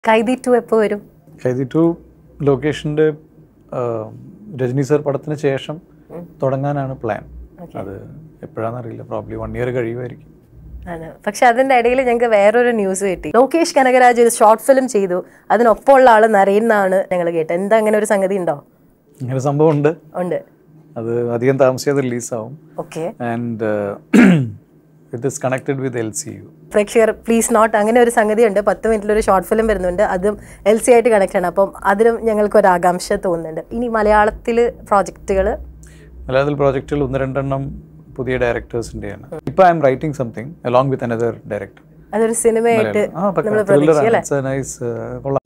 Kaithi two എപ്പോൾ വരും Kaithi two ലൊക്കേഷൻ്റെ രജനി സർ പടത്തിന് ശേഷം തുടങ്ങാനാണ് പ്ലാൻ അത് എപ്പോഴാണെന്നറിയില്ല പ്രോബ്ലി വൺ ഇയർ കഴിയുമായിരിക്കും ആണ് പക്ഷെ അതിന്റെ ഇടയിൽ ഞങ്ങൾക്ക് വേറൊരു ന്യൂസ് കിട്ടി ലോകേഷ് കനകരാജ് ഒരു ഷോർട്ട് ഫിലിം ചെയ്തു അതിനൊപ്പമുള്ള ആള് നരേൻ എന്നാണ് ഞങ്ങൾ കേട്ടത് എന്താ അങ്ങനെ ഒരു സംഗതി ഉണ്ടോ ഇങ്ങനെ സംഭവം ഉണ്ട് ഉണ്ട് അത് അധികം താമസിയാതെ റിലീസാവും okay and it is connected with L C U പ്രേക്ഷകർ പ്ലീസ് നോട്ട് അങ്ങനെ ഒരു സംഗതി ഉണ്ട് പത്ത് മിനിറ്റിൽ ഒരു ഷോർട്ട് ഫിലിം വരുന്നുണ്ട് അതും എൽ സി ആയിട്ട് കണക്ട് ആണ് അപ്പം അതിലും ഞങ്ങൾക്ക് ഒരു ആകാംക്ഷ തോന്നുന്നുണ്ട് ഇനി മലയാളത്തിൽ പ്രോജക്റ്റുകൾ മലയാളത്തിൽ പ്രോജക്റ്റുകൾ ഒന്ന് രണ്ടെണ്ണം പുതിയ ഡയറക്ടേഴ്സിൻ്റെയാണ് ഇപ്പോൾ I'm writing something along with another director അതൊരു സിനിമയായിട്ട് ആ പക്ഷേ ത്രില്ലറാണ് ഇറ്റ്സ് നൈസ് കൊള്ളാം